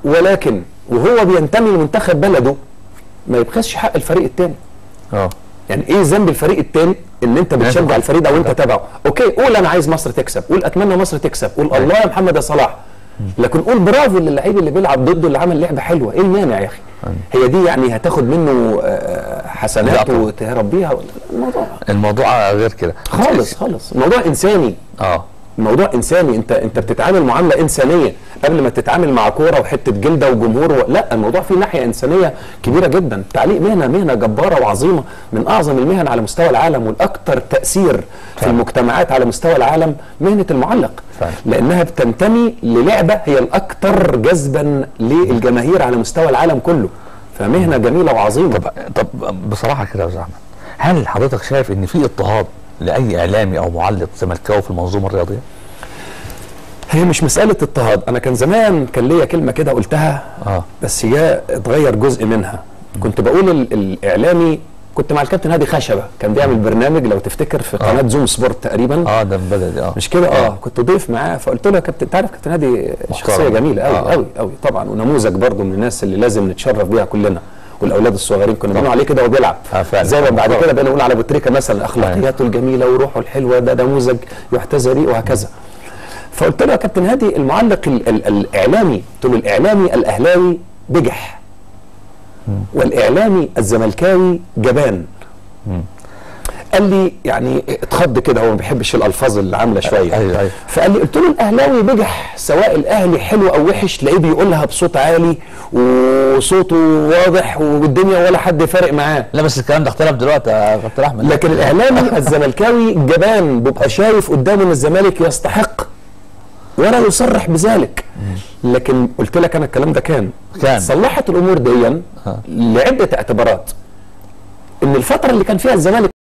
ولكن وهو بينتمي لمنتخب بلده ما يبخسش حق الفريق التاني اه يعني ايه ذنب الفريق التاني ان انت بتشجع طبعا. الفريق ده وانت تابعه اوكي قول انا عايز مصر تكسب قول اتمنى مصر تكسب قول الله يا محمد يا صلاح لكن قول برافو للعيب اللي بيلعب ضده اللي عمل لعبه حلوه ايه المانع يا اخي هي دي يعني هتاخد منه آه، حسنات لا طبعا. وتهرب بيها ولا- الموضوع الموضوع غير كده خالص خالص الموضوع انساني اه الموضوع انساني انت انت بتتعامل معامله انسانيه قبل ما تتعامل مع كوره وحته جلده وجمهور و... لا الموضوع فيه ناحيه انسانيه كبيره جدا التعليق مهنه مهنه جباره وعظيمه من اعظم المهن على مستوى العالم والاكثر تاثير في فعلا. المجتمعات على مستوى العالم مهنه المعلق فعلا. لانها بتنتمي للعبه هي الاكثر جذبا للجماهير على مستوى العالم كله فمهنه جميله وعظيمه طب طب بصراحه كده يا استاذ احمد هل حضرتك شايف ان في اضطهاد لاي اعلامي او معلق زملكاوي في المنظومه الرياضيه؟ هي مش مساله اضطهاد انا كان زمان كان ليا كلمه كده قلتها اه بس هي اتغير جزء منها كنت بقول ال- الاعلامي كنت مع الكابتن هادي خشبه كان بيعمل برنامج لو تفتكر في قناه زوم سبورت تقريبا اه ده بلدي اه مش كده اه كنت ضيف معاه فقلت له يا كابتن انت عارف كابتن هادي شخصيه جميله قوي آه. قوي قوي طبعا ونموذج برضه من الناس اللي لازم نتشرف بيها كلنا والاولاد الصغيرين كنا بنقول عليه كده وهو بيلعب آه، فعلا. زي ما بعد طبعا. كده بقينا نقول على ابو تريكه مثلا اخلاقياته الجميله وروحه الحلوه ده نموذج يحتذى به وهكذا فقلت له يا كابتن هادي المعلق ال ال الاعلامي قلت له الاعلامي الاهلاوي بجح والاعلامي الزملكاوي جبان قال لي يعني اتخض كده هو ما بيحبش الالفاظ اللي عامله شويه أيوة، أيوة. فقال لي قلت له الاهلاوي بجح سواء الاهلي حلو او وحش تلاقيه بيقولها بصوت عالي وصوته واضح والدنيا ولا حد فارق معاه لا بس الكلام ده اختلف دلوقتي يا كابتن احمد لكن الاعلامي الزملكاوي جبان بيبقى شايف قدامه ان الزمالك يستحق ولا يصرح بذلك لكن قلت لك انا الكلام ده كان كان. صلحت الامور دي آه. لعده اعتبارات ان الفتره اللي كان فيها الزمالك